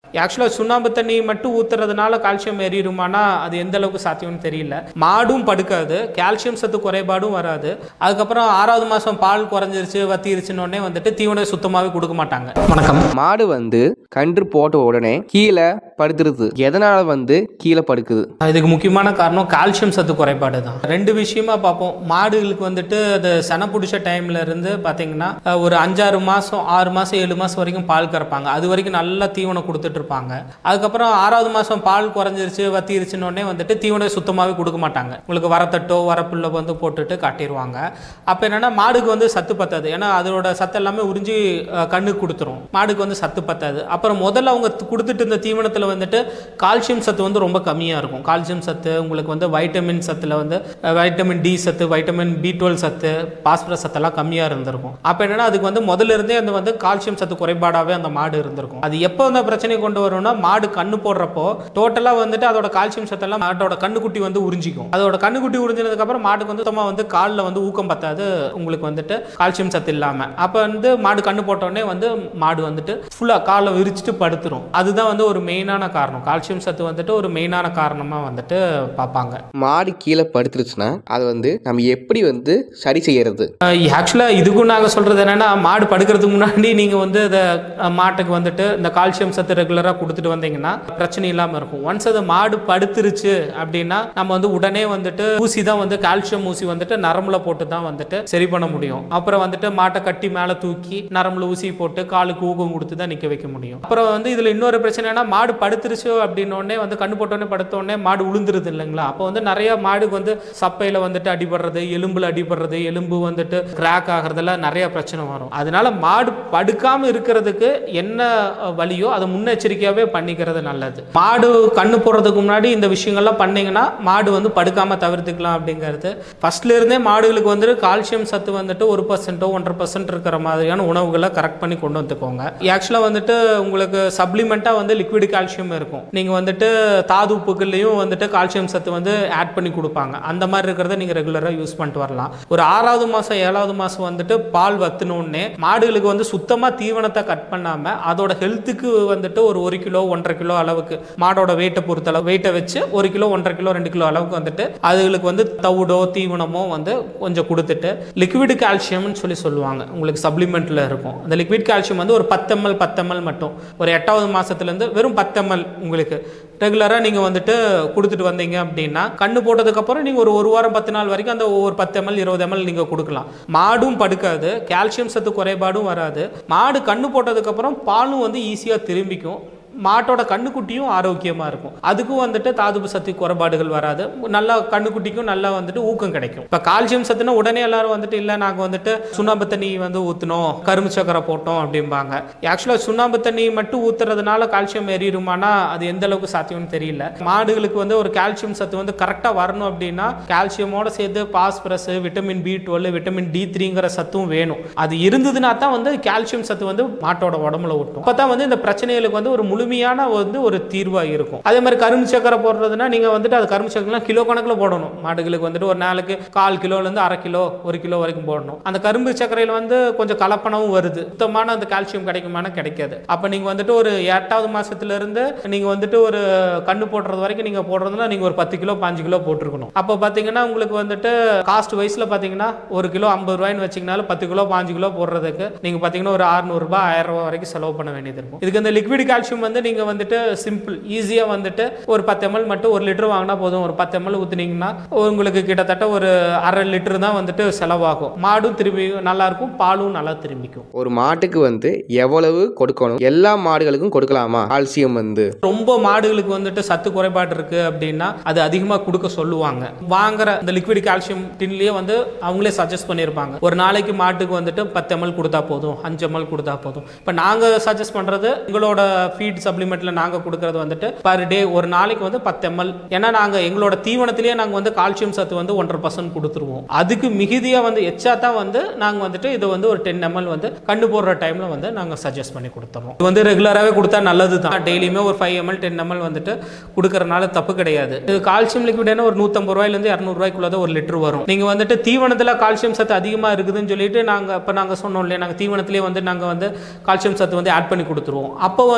ஆக்சுவலாக சுண்ணாம்பு தண்ணி மட்டும் ஊத்துறதுனால கால்சியம் ஏறிடுமானா அது எந்த அளவுக்கு சாத்தியம்னு தெரியல மாடும் படுக்காது கால்சியம் சத்து குறைபாடும் வராது அதுக்கப்புறம் ஆறாவது மாதம் பால் குறைஞ்சிருச்சு வத்திருச்சுன்னு உடனே வந்துட்டு தீவனம் சுத்தமாகவே கொடுக்க மாட்டாங்க வணக்கம் மாடு வந்து கன்று போட்ட உடனே கீழே படுத்துருது எதனால வந்து கீழே படுக்குது இதுக்கு முக்கியமான காரணம் கால்சியம் சத்து குறைபாடு தான் ரெண்டு விஷயமா பார்ப்போம் மாடுகளுக்கு வந்துட்டு அது செனை பிடிச்ச டைம்ல இருந்து பார்த்தீங்கன்னா அஹ், ஒரு அஞ்சாறு மாதம் ஆறு மாதம் ஏழு மாதம் வரைக்கும் பால் கறப்பாங்க அது வரைக்கும் நல்லா தீவனம் கொடுத்துட்டு இருப்பாங்க அதுக்கப்புறம் ஆறாவது மாதம் பால் குறைஞ்சிருச்சு வத்திருச்சுன்னு உடனே வந்துட்டு தீவனம் சுத்தமாகவே கொடுக்க மாட்டாங்க உங்களுக்கு வரத்தட்டோ வரப்புல்ல வந்து போட்டுட்டு காட்டிடுவாங்க அப்போ என்னன்னா மாடுக்கு வந்து சத்து பத்தாது ஏன்னா அதோட சத்து எல்லாமே உறிஞ்சி அஹ், கண்ணுக்கு கொடுத்துரும் மாடுக்கு வந்து சத்து பத்தாது அப்புறம் முதல்ல அவங்க து- கொடுத்துட்டு இருந்த தீவனத்தில் வந்துட்டு கால்சியம் சத்து வந்து ரொம்ப கம்மியாக இருக்கும் கால்சியம் சத்து உங்களுக்கு வந்து வைட்டமின் சத்தில் வந்து அஹ், வைட்டமின் டி சத்து வைட்டமின் பி டுவெல் சத்து பாஸ்பரஸ் சத்தெல்லாம் கம்மியாக இருந்திருக்கும் அப்போ என்னன்னா அதுக்கு வந்து முதல்ல இருந்தே அந்த வந்து கால்சியம் சத்து குறைபாடாகவே அந்த மாடு இருந்திருக்கும் அது எப்போ அந்த பிரச்சனை கொண்டு வரும்னா மாடு கண்ணு போடுறப்போ டோட்டலாக வந்துட்டு அதோட கால்சியம் சத்தெல்லாம் மாட்டோட கண்ணுக்குட்டி வந்து உறிஞ்சிக்கும் அதோட கண்ணுக்குட்டி உறிஞ்சினதுக்கப்புறம் மாட்டுக்கு வந்து சுத்தமாக வந்து காலில் வந்து ஊக்கம் பத்தாது உங்களுக்கு வந்துட்டு கால்சியம் சத்து இல்லாமல் அப்போ வந்து மாடு கண்ணு போட்டோடனே வந்து மாடு வந்துட்டு ஃபுல்லாக காலை விரிச்சிட்டு படுத்துரும் அதுதான் வந்து ஒரு மெயினான காரணம் கால்சியம் சத்து வந்துட்டு ஒரு மெயினான காரணமாக வந்துட்டு பார்ப்பாங்க மாடு கீழே படுத்துருச்சுன்னா அதை வந்து நம்ம எப்படி வந்து சரி செய்யறது ஆக்சுவலாக இதுக்கும் நாங்கள் சொல்கிறது என்னென்னா மாடு படுக்கிறதுக்கு முன்னாடி நீங்கள் வந்து இதை அஹ், மாட்டுக்கு வந்துட்டு இந்த கால்சியம் சத்து ரெகுலராக கொடுத்துட்டு வந்தீங்கன்னா பிரச்சனை இல்லாமல் இருக்கும் ஒன்ஸ் அது மாடு படுத்துருச்சு அப்படின்னா நம்ம வந்து உடனே வந்துட்டு ஊசி தான் வந்து கால்சியம் ஊசி வந்துட்டு நரம்புல போட்டு தான் வந்துட்டு சரி பண்ண முடியும் அப்புறம் வந்துட்டு மாட்டை கட்டி மேலே தூக்கி நரம்புல ஊசி போட்டு காலுக்கு ஊக்கம் கொடுத்து தான் நிற்க வைக்க முடியும் அப்புறம் வந்து இதில் இன்னொரு பிரச்சனைனா மாடு படுத்துருச்சு அப்படின்ன உடனே வந்து கண்ணு போட்டோடனே படுத்த உடனே மாடு உளுந்துருது இல்லைங்களா அப்போ வந்து நிறைய மாடுக்கு வந்து சப்பையில் வந்துட்டு அடிபடுறது எலும்புல அடிபடுறது எலும்பு வந்துட்டு கிராக் ஆகிறதுல நிறைய பிரச்சனை வரும் அதனால மாடு படுக்காம இருக்கிறதுக்கு என்ன அஹ், வழியோ அதை முன்னெச்சரிக்கையாகவே பண்ணிக்கிறது நல்லது மாடு கண்ணு போடுறதுக்கு முன்னாடி இந்த விஷயங்கள்லாம் பண்ணீங்கன்னா மாடு வந்து படுக்காம தவிர்த்துக்கலாம் அப்படிங்கிறது ஃபர்ஸ்ட்ல இருந்தே மாடுகளுக்கு வந்துட்டு கால்சியம் சத்து வந்துட்டு ஒரு பர்சன்ட்டோ ஒன்றரை பர்சன்ட் இருக்கிற மாதிரியான உணவுகளை கரெக்ட் பண்ணி கொண்டு வந்துக்கோங்க ஆக்சுவலாக வந்துட்டு உங்களுக்கு சப்ளிமெண்ட்டாக வந்து லிக்விட் கால்சியம் இருக்கும் நீங்கள் வந்துட்டு தாது உப்புகள்லையும் வந்துட்டு கால்சியம் சத்து வந்து ஆட் பண்ணி கொடுப்பாங்க அந்த மாதிரி இருக்கிறத நீங்கள் ரெகுலராக யூஸ் பண்ணிட்டு வரலாம் ஒரு ஆறாவது மாதம் ஏழாவது மாதம் வந்துட்டு பால் வத்தினோடனே மாடுகளுக்கு வந்து சுத்தமாக தீவனத்தை கட் பண்ணாமல் அதோட ஹெல்த்துக்கு வந்துட்டு ஒரு ஒரு கிலோ ஒன்றரை கிலோ அளவுக்கு மாடோட வெயிட்டை பொறுத்தளவு வெயிட்டை வச்சு ஒரு கிலோ ஒன்றரை கிலோ ரெண்டு கிலோ அளவுக்கு வந்துட்டு அதுகளுக்கு வந்து தவிடோ தீவனமோ வந்து கொஞ்சம் கொடுத்துட்டு லிக்விட் கால்சியம்னு சொல்லி சொல்லுவாங்க உங்களுக்கு சப்ளிமெண்ட்டில் இருக்கும் அந்த லிக்விட் கால்சியம் வந்து ஒரு பத்து எம்எல் பத்து எம்எல் மட்டும் ஒரு எட்டாவது மாசத்துலேருந்து வெறும் பத்து எம்எல் உங்களுக்கு ரெகுலராக நீங்கள் வந்துட்டு கொடுத்துட்டு வந்தீங்க அப்படின்னா கண்ணு போட்டதுக்கப்புறம் நீங்கள் ஒரு ஒரு வாரம் பத்து நாள் வரைக்கும் அந்த ஒரு பத்து எம்எல் இருபது எம்எல் நீங்கள் கொடுக்கலாம் மாடும் படுக்காது கால்சியம் சத்து குறைபாடும் வராது மாடு கண்ணு போட்டதுக்கப்புறம் பாலும் வந்து ஈஸியாக திரும்பிக்கும் மாட்டோட கண்ணுக்குட்டியும் ஆரோக்கியமாக இருக்கும் அதுக்கும் வந்துட்டு தாதுப்பு சத்து குறைபாடுகள் வராது நல்லா கண்ணுக்குட்டிக்கும் நல்லா வந்துட்டு ஊக்கம் கிடைக்கும் இப்போ கால்சியம் சத்துனா உடனே எல்லாரும் வந்துட்டு இல்லை நாங்கள் வந்துட்டு சுண்ணாம்பு தண்ணி வந்து ஊற்றினோம் கரும்பு சக்கரை போட்டோம் அப்படிம்பாங்க ஆக்சுவலாக சுண்ணாம்பு தண்ணி மட்டும் ஊற்றுறதுனால கால்சியம் ஏறிடுமானா அது எந்த அளவுக்கு சாத்தியம்னு தெரியல மாடுகளுக்கு வந்து ஒரு கால்சியம் சத்து வந்து கரெக்டாக வரணும் அப்படின்னா கால்சியமோட சேர்த்து phosphorus vitamin B twelve vitamin D த்ரீங்கிற சத்தும் வேணும் அது இருந்ததுன்னா தான் வந்து கால்சியம் சத்து வந்து மாட்டோட உடம்புல ஒட்டும் அப்போ தான் வந்து இந்த பிரச்சனைகளுக்கு வந்து ஒரு முழுமையான வந்து ஒரு தீர்வாக இருக்கும் அதே மாதிரி கரும்பு சக்கரை போடுறதுனா நீங்கள் வந்துட்டு அது கரும்பு சக்கரைலாம் கிலோ கணக்கில் போடணும் மாடுகளுக்கு வந்துட்டு ஒரு நாளுக்கு கால் கிலோலேருந்து அரை கிலோ ஒரு கிலோ வரைக்கும் போடணும் அந்த கரும்பு சர்க்கரையில் வந்து கொஞ்சம் கலப்பணமும் வருது சுத்தமான அந்த கால்சியம் கிடைக்குமானா கிடைக்காது அப்போ நீங்கள் வந்துட்டு ஒரு எட்டாவது மாசத்துல இருந்து நீங்கள் வந்துட்டு ஒரு கண்ணு போடுறது வரைக்கும் நீங்கள் போடுறதுனா நீங்கள் ஒரு பத்து கிலோ பாஞ்சு கிலோ போட்டிருக்கணும் அப்போ பார்த்தீங்கன்னா உங்களுக்கு வந்துட்டு காஸ்ட் வைஸில் பார்த்தீங்கன்னா ஒரு கிலோ ஐம்பது ரூபாய்னு வச்சிங்கனாலும் பத்து கிலோ பாஞ்சு கிலோ போடுறதுக்கு நீங்கள் பார்த்தீங்கன்னா ஒரு அறுநூறுபா ஆயிரம் ரூபாய் வரைக்கும் செலவு பண்ண வேண்டியது இருக்கும் இதுக்கு இந்த லிக்விட் கால்சியம் வந்து நீங்கள் வந்துட்டு சிம்பிள் ஈஸியாக வந்துட்டு ஒரு பத்து எம்எல் மட்டும் ஒரு லிட்டர் வாங்கினா போதும் ஒரு பத்து எம்எல் ஊற்றுனீங்கன்னா உங்களுக்கு கிட்டத்தட்ட ஒரு அரை லிட்டர் தான் வந்துட்டு செலவாகும் மாடும் திரும்பி நல்லா இருக்கும் பாலும் நல்லா திரும்பிக்கும் ஒரு மாட்டுக்கு வந்து எவ்வளவு கொடுக்கணும் எல்லா மாடுகளுக்கும் கொடுக்கலாமா கால்சியம் வந்து ரொம்ப மாடுகளுக்கு வந்துட்டு சத்து குறைபாடு இருக்கு அப்படின்னா அது அதிகமாக கொடுக்க சொல்லுவாங்க வாங்குற இந்த லிக்விட் கால்சியம் டின்லயே வந்து அவங்களே சஜஸ்ட் பண்ணியிருப்பாங்க ஒரு நாளைக்கு மாட்டுக்கு வந்துட்டு பத்து எம்எல் கொடுத்தா போதும் அஞ்சு எம்எல் கொடுத்தா போதும் இப்போ நாங்கள் சஜஸ்ட் பண்ணுறது எங்களோட ஃபீட் சப்ளிமெண்ட்டில் நாங்கள் கொடுக்கறது வந்துட்டு பர் டே ஒரு நாளைக்கு வந்து பத்து எம்எல் ஏன்னா நாங்கள் எங்களோட தீவனத்திலேயே நாங்கள் வந்து கால்சியம் சத்து வந்து ஒன்றரை பர்சன்ட் கொடுத்துருவோம் அதுக்கு மிகுதியாக வந்து எச்சா தான் வந்து நாங்கள் வந்துட்டு இது வந்து ஒரு டென் எம்எல் வந்து கண்டு போடுற டைமில் வந்து நாங்கள் சஜஸ்ட் பண்ணி கொடுத்துறோம் இது வந்து ரெகுலராகவே கொடுத்தா நல்லது தான் டெய்லியுமே ஒரு ஃபைவ் எம்எல் டென் எம்எல் வந்துட்டு கொடுக்கறனால தப்பு கிடையாது இது கால்சியம் லிக்விட்னா ஒரு நூற்றம்பது ரூபாயிலேருந்து இரநூறுவாய்க்குள்ள தான் ஒரு லிட்டர் வரும் நீங்கள் வந்துட்டு தீவனத்தில் கால்சியம் சத்து அதிகமாக இருக்குதுன்னு சொல்லிட்டு நாங்கள் இப்போ நாங்கள் சொன்னோம் இல்லையா நாங்கள் தீவனத்திலே வந்து நாங்கள் வந்து கால்சியம் சத்து வந்து ஆட் பண்ணி கொடுத்துருவோம் அப்போ வந்துட்டு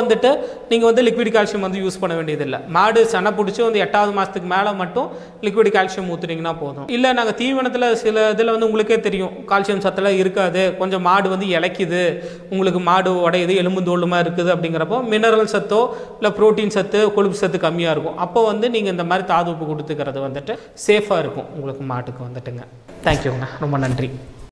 நீங்கள் வந்து லிக்விட் கால்சியம் வந்து யூஸ் பண்ண வேண்டியதில்லை மாடு சனை பிடிச்சி வந்து எட்டாவது மாதத்துக்கு மேலே மட்டும் லிக்விட் கால்சியம் ஊற்றுனீங்கன்னா போதும் இல்லை நாங்கள் தீவனத்தில் சில இதில் வந்து உங்களுக்கே தெரியும் கால்சியம் சத்தெல்லாம் இருக்காது கொஞ்சம் மாடு வந்து இளைக்குது உங்களுக்கு மாடு உடையுது எலும்பு தோலுமா இருக்குது அப்படிங்கிறப்போ மினரல் சத்தோ இல்லை புரோட்டீன் சத்து கொழுப்பு சத்து கம்மியாக இருக்கும் அப்போ வந்து நீங்கள் இந்த மாதிரி தாது உப்பு கொடுத்துக்கிறது வந்துட்டு சேஃபாக இருக்கும் உங்களுக்கு மாட்டுக்கு வந்துட்டுங்க தேங்க்யூங்க ரொம்ப நன்றி